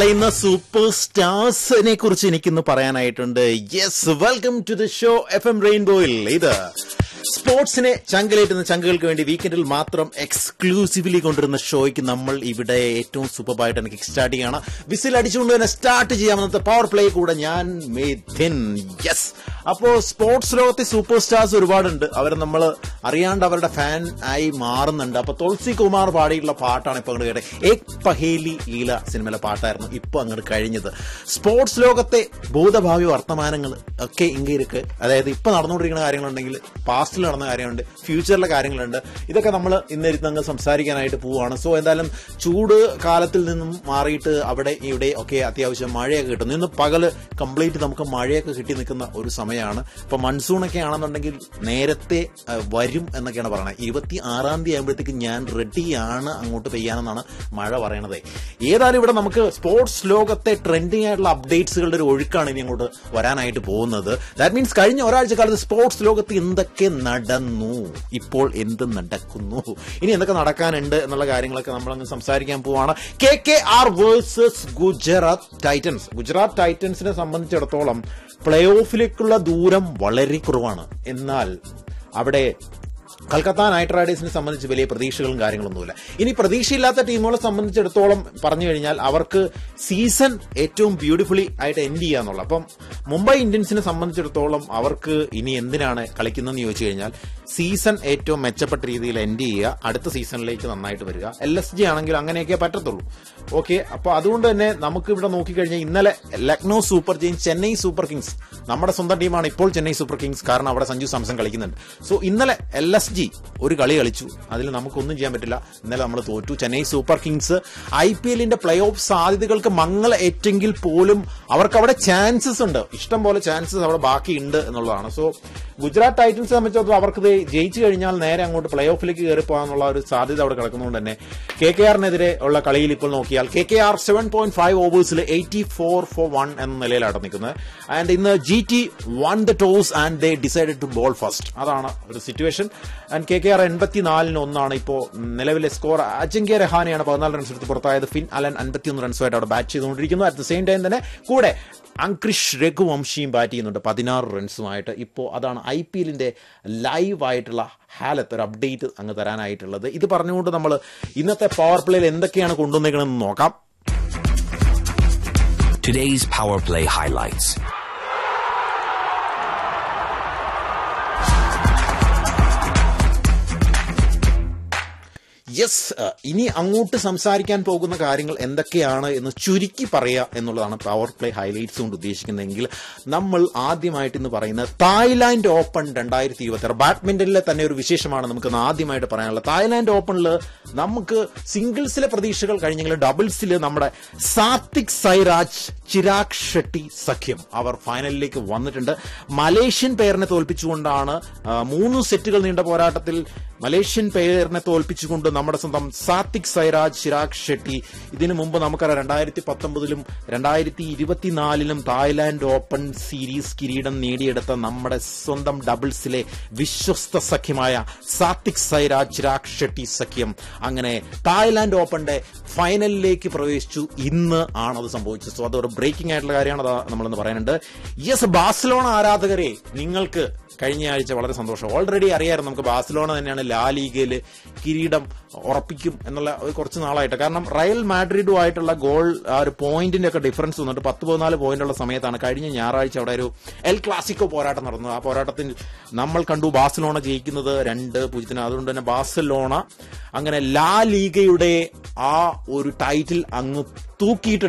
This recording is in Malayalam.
പറയുന്ന സൂപ്പർ സ്റ്റാർസിനെ കുറിച്ച് എനിക്കിന്ന് പറയാനായിട്ടുണ്ട് yes welcome to the show F M റെയിൻബോയിൽ ഇത് സ്പോർട്സിനെ ചങ്കലേറ്റുന്ന ചങ്കുകൾക്ക് വേണ്ടി വീക്കെൻഡിൽ മാത്രം എക്സ്ക്ലൂസീവ്ലി കൊണ്ടുവരുന്ന ഷോയ്ക്ക് നമ്മൾ ഇവിടെ ഏറ്റവും സൂപ്പറായിട്ട് എനിക്ക് സ്റ്റാർട്ട് ചെയ്യാണ് വിസിൽ അടിച്ചുകൊണ്ട് തന്നെ സ്റ്റാർട്ട് ചെയ്യാമെന്നത്തെ പവർ പ്ലേ കൂടെ ഞാൻ മെയ്ഥിൻ യെസ് അപ്പോ സ്പോർട്സ് ലോകത്തെ സൂപ്പർ സ്റ്റാർസ് ഒരുപാടുണ്ട് അവരെ നമ്മൾ അറിയാണ്ട് അവരുടെ ഫാൻ ആയി മാറുന്നുണ്ട് അപ്പൊ തുളസി കുമാർ പാടിയിട്ടുള്ള പാട്ടാണ് ഇപ്പൊ അങ്ങോട്ട് കേട്ടെ ഏക് പഹേലി ലീല സിനിമയിലെ പാട്ടായിരുന്നു ഇപ്പൊ അങ്ങോട്ട് കഴിഞ്ഞത് സ്പോർട്സ് ലോകത്തെ ഭൂതഭാവി വർത്തമാനങ്ങൾ ഒക്കെ ഇങ്ങനെ അതായത് ഇപ്പൊ നടന്നുകൊണ്ടിരിക്കുന്ന കാര്യങ്ങളുണ്ടെങ്കിൽ പാസ്റ്റിൽ നടന്ന കാര്യങ്ങളുണ്ട് ഫ്യൂച്ചറിലെ കാര്യങ്ങളുണ്ട് ഇതൊക്കെ നമ്മൾ ഇന്നിരുന്ന് അങ്ങ് സംസാരിക്കാനായിട്ട് പോവുകയാണ് സോ എന്തായാലും ചൂട് കാലത്തിൽ നിന്നും മാറിയിട്ട് അവിടെ ഇവിടെ ഒക്കെ അത്യാവശ്യം മഴയൊക്കെ കിട്ടുന്നു ഇന്ന് പകല് കംപ്ലീറ്റ് നമുക്ക് മഴയൊക്കെ കിട്ടി നിൽക്കുന്ന ഒരു സമയമാണ് ഇപ്പൊ മൺസൂൺ ഒക്കെ ആണെന്നുണ്ടെങ്കിൽ നേരത്തെ ആ, വരും എന്നൊക്കെയാണ് പറയുന്നത് ഇരുപത്തി ആറാം തീയതി ആകുമ്പോഴത്തേക്ക് ഞാൻ റെഡിയാണ് അങ്ങോട്ട് പെയ്യാനെന്നാണ് മഴ പറയണത് ഏതായാലും ഇവിടെ നമുക്ക് സ്പോർട്സ് ലോകത്തെ ട്രെൻഡിങ് ആയിട്ടുള്ള അപ്ഡേറ്റ്സുകളുടെ ഒരു ഒഴുക്കാണ് ഇനി അങ്ങോട്ട് വരാനായിട്ട് പോകുന്നത് ദാറ്റ് മീൻസ് കഴിഞ്ഞ ഒരാഴ്ച കാലത്ത് സ്പോർട്സ് ലോകത്ത് എന്തൊക്കെ നടന്നു ഇപ്പോൾ എന്ത് നടക്കുന്നു ഇനി എന്തൊക്കെ നടക്കാനുണ്ട് എന്നുള്ള കാര്യങ്ങളൊക്കെ നമ്മളങ്ങ് സംസാരിക്കാൻ പോവാണ് K K R versus Gujarat Titans Gujarat ടൈറ്റൻസിനെ സംബന്ധിച്ചിടത്തോളം പ്ലേ ഓഫിലേക്കുള്ള ദൂരം വളരെ കുറവാണ് എന്നാൽ അവിടെ കൽക്കത്ത നൈറ്റ് റൈഡേഴ്സിനെ സംബന്ധിച്ച് വലിയ പ്രതീക്ഷകളും കാര്യങ്ങളൊന്നുമില്ല ഇനി പ്രതീക്ഷയില്ലാത്ത ടീമുകളെ സംബന്ധിച്ചിടത്തോളം പറഞ്ഞു കഴിഞ്ഞാൽ അവർക്ക് സീസൺ ഏറ്റവും ബ്യൂട്ടിഫുള്ളി ആയിട്ട് എൻഡ് ചെയ്യാന്നുള്ള അപ്പം മുംബൈ ഇന്ത്യൻസിനെ സംബന്ധിച്ചിടത്തോളം അവർക്ക് ഇനി എന്തിനാണ് കളിക്കുന്നതെന്ന് ചോദിച്ചു കഴിഞ്ഞാൽ സീസൺ ഏറ്റവും മെച്ചപ്പെട്ട രീതിയിൽ എൻഡ് ചെയ്യുക അടുത്ത സീസണിലേക്ക് നന്നായിട്ട് വരിക എൽ എസ് ജി ആണെങ്കിൽ അങ്ങനെയൊക്കെ പറ്റത്തുള്ളൂ ഓക്കെ അപ്പൊ അതുകൊണ്ട് തന്നെ നമുക്ക് ഇവിടെ നോക്കിക്കഴിഞ്ഞാൽ ഇന്നലെ Lucknow Super Giants Chennai Super Kings നമ്മുടെ സ്വന്തം ടീമാണ് ഇപ്പോൾ ചെന്നൈ സൂപ്പർ കിങ്സ് കാരണം അവിടെ സഞ്ജു സാംസൺ കളിക്കുന്നുണ്ട് സോ ഇന്നലെ എൽ എസ് ജി ഒരു കളി കളിച്ചു അതിൽ നമുക്കൊന്നും ചെയ്യാൻ പറ്റില്ല ഇന്നലെ നമ്മൾ തോറ്റു Chennai Super Kings I P എല്ലിന്റെ പ്ലേ ഓഫ് സാധ്യതകൾക്ക് മങ്ങൾ ഏറ്റെങ്കിൽ പോലും അവർക്ക് അവിടെ ചാൻസസ് ഉണ്ട് ഇഷ്ടം പോലെ ചാൻസസ് അവിടെ ബാക്കിയുണ്ട് എന്നുള്ളതാണ് സോ ഗുജറാത്ത് ടൈറ്റൻസ് സംബന്ധിച്ചിടത്തോളം അവർക്ക് ഇത് ജയിച്ചു കഴിഞ്ഞാൽ നേരെ അങ്ങോട്ട് പ്ലേ ഓഫിലേക്ക് കയറി പോകാനുള്ള ഒരു സാധ്യത അവിടെ കിടക്കുന്നതുകൊണ്ട് തന്നെ കെ കെ ആറിനെതിരെ ഉള്ള കളിയിൽ ഇപ്പോൾ നോക്കിയാൽ K K R seven point five ഓവേഴ്സിൽ എയ്റ്റി ഫോർ ഫോർ വൺ എന്ന നിലയിലാണ് നിൽക്കുന്നത് ആൻഡ് ഇന്ന് G T won the toss and they decided to bowl first അതാണ് ഒരു situation and K K R എൺപത്തിനാലിന് ഒന്നാണ് ഇപ്പോൾ നിലവിലെ സ്കോർ അജങ്ക്യ രഹാനെയാണ് പതിനാല് റൺസ് എടുത്ത് പുറത്തായത് ഫിൻ അലൻ അൻപത്തിയൊന്ന് റൺസുമായിട്ട് അവിടെ ബാറ്റ് ചെയ്തുകൊണ്ടിരിക്കുന്നു അറ്റ് ദ സെയിം ടൈം തന്നെ കൂടെ അങ്ക്രിഷ് രഘുവംശിയും ബാറ്റ് ചെയ്യുന്നുണ്ട് പതിനാറ് റൺസുമായിട്ട് ഇപ്പോൾ അതാണ് ഐ പി എല്ലിന്റെ ലൈവ് ആയിട്ടുള്ള ഹാലത്ത് ഒരു അപ്ഡേറ്റ് അങ്ങ് തരാനായിട്ടുള്ളത് ഇത് പറഞ്ഞുകൊണ്ട് നമ്മൾ ഇന്നത്തെ പവർ പ്ലേയിൽ എന്തൊക്കെയാണ് കൊണ്ടുവന്നേക്കണമെന്ന് നോക്കാം Today's Power Play highlights. Yes ഇനി അങ്ങോട്ട് സംസാരിക്കാൻ പോകുന്ന കാര്യങ്ങൾ എന്തൊക്കെയാണ് എന്ന് ചുരുക്കി പറയുക എന്നുള്ളതാണ് പവർ പ്ലേ ഹൈലൈറ്റ്സ് കൊണ്ട് ഉദ്ദേശിക്കുന്നതെങ്കിൽ നമ്മൾ ആദ്യമായിട്ട് ഇന്ന് പറയുന്നത് തായ്ലാന്റ് ഓപ്പൺ രണ്ടായിരത്തി ഇരുപത്തി ആറ് ബാഡ്മിന്റണിലെ തന്നെ ഒരു വിശേഷമാണ് നമുക്ക് ഇന്ന് ആദ്യമായിട്ട് പറയാനുള്ളത് തായ്ലാന്റ് ഓപ്പണിൽ നമുക്ക് സിംഗിൾസിലെ പ്രതീക്ഷകൾ കഴിഞ്ഞെങ്കിൽ ഡബിൾസിൽ നമ്മുടെ സാത്വിക് സൈരാജ് ചിരാഗ് ഷെട്ടി സഖ്യം അവർ ഫൈനലിലേക്ക് വന്നിട്ടുണ്ട് മലേഷ്യൻ പേരിനെ തോൽപ്പിച്ചുകൊണ്ടാണ് ആ, മൂന്ന് സെറ്റുകൾ നീണ്ട പോരാട്ടത്തിൽ മലേഷ്യൻ പേരിനെ തോൽപ്പിച്ചുകൊണ്ട് നമ്മുടെ സ്വന്തം സാത്വിക് സൈരാജ് ചിരാഗ് ഷെട്ടി ഇതിനു മുമ്പ് നമുക്കറിയാം രണ്ടായിരത്തി പത്തൊമ്പതിലും രണ്ടായിരത്തി ഇരുപത്തിനാലിലും തായ്ലാന്റ് ഓപ്പൺ സീരീസ് കിരീടം നേടിയെടുത്ത നമ്മുടെ സ്വന്തം ഡബിൾസിലെ വിശ്വസ്ത സഖ്യമായ സാത്വിക് സൈരാജ് ചിരാഗ് ഷെട്ടി സഖ്യം അങ്ങനെ തായ്ലാന്റ് ഓപ്പണിന്റെ ഫൈനലിലേക്ക് പ്രവേശിച്ചു ഇന്ന് ആണ് അത് സംഭവിച്ചത് സോ അതൊരു ബ്രേക്കിംഗ് ആയിട്ടുള്ള കാര്യമാണ് അത് നമ്മളെന്ന് പറയാനുണ്ട് യെസ് ബാഴ്സലോണ ആരാധകരെ നിങ്ങൾക്ക് കഴിഞ്ഞ ആഴ്ച വളരെ സന്തോഷം ഓൾറെഡി അറിയാമായിരുന്നു നമുക്ക് ബാഴ്സലോണ തന്നെയാണ് ലാ ലീഗയിൽ കിരീടം ഉറപ്പിക്കും എന്നുള്ള ഒരു കുറച്ച് നാളായിട്ട് കാരണം റയൽ മാഡ്രിഡുമായിട്ടുള്ള ഗോൾ ആ ഒരു പോയിന്റിന്റെ ഒക്കെ ഡിഫറൻസ് വന്നിട്ട് പത്ത് പതിനാല് പോയിന്റ് ഉള്ള സമയത്താണ് കഴിഞ്ഞ ഞായറാഴ്ച അവിടെ ഒരു എൽ ക്ലാസിക്കോ പോരാട്ടം നടന്നത് ആ പോരാട്ടത്തിൽ നമ്മൾ കണ്ടു ബാഴ്സലോണ ജയിക്കുന്നത് രണ്ട് പൂജ്യത്തിന് അതുകൊണ്ട് തന്നെ ബാഴ്സലോണ അങ്ങനെ ലാ ലീഗയുടെ ആ ഒരു ടൈറ്റിൽ അങ്ങ് തൂക്കിയിട്ടുണ്ട്